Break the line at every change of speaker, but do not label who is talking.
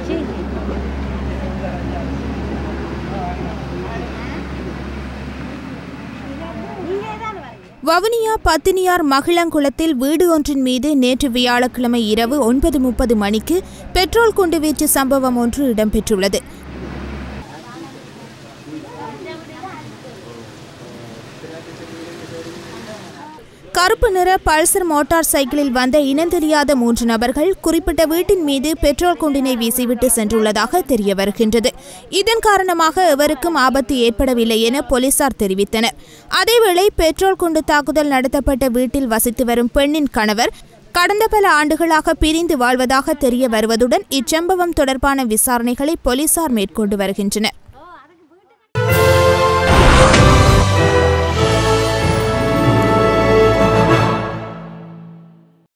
வவுனியா பத்தினியார் மகிழங்குளத்தில் வீடு ஒன்றின் மீது நேற்று வியாழக்கிழமை இரவு ஒன்பது முப்பது மணிக்கு பெட்ரோல் குண்டு வீச்சு சம்பவம் ஒன்று இடம்பெற்றுள்ளது கருப்பு நிற பல்சர் மோட்டார் சைக்கிளில் வந்த இனந்தெரியாத மூன்று நபர்கள் குறிப்பிட்ட வீட்டின் மீது பெட்ரோல் குண்டினை வீசிவிட்டு சென்றுள்ளதாக தெரிய வருகின்றது இதன் காரணமாக எவருக்கும் ஆபத்து ஏற்படவில்லை என போலீசார் தெரிவித்தனர் அதேவேளை பெட்ரோல் குண்டு தாக்குதல் நடத்தப்பட்ட வீட்டில் வசித்து வரும் பெண்ணின் கணவர் கடந்த பல ஆண்டுகளாக பிரிந்து வாழ்வதாக தெரிய வருவதுடன் இச்சம்பவம் தொடர்பான விசாரணைகளை போலீசார் மேற்கொண்டு வருகின்றனர்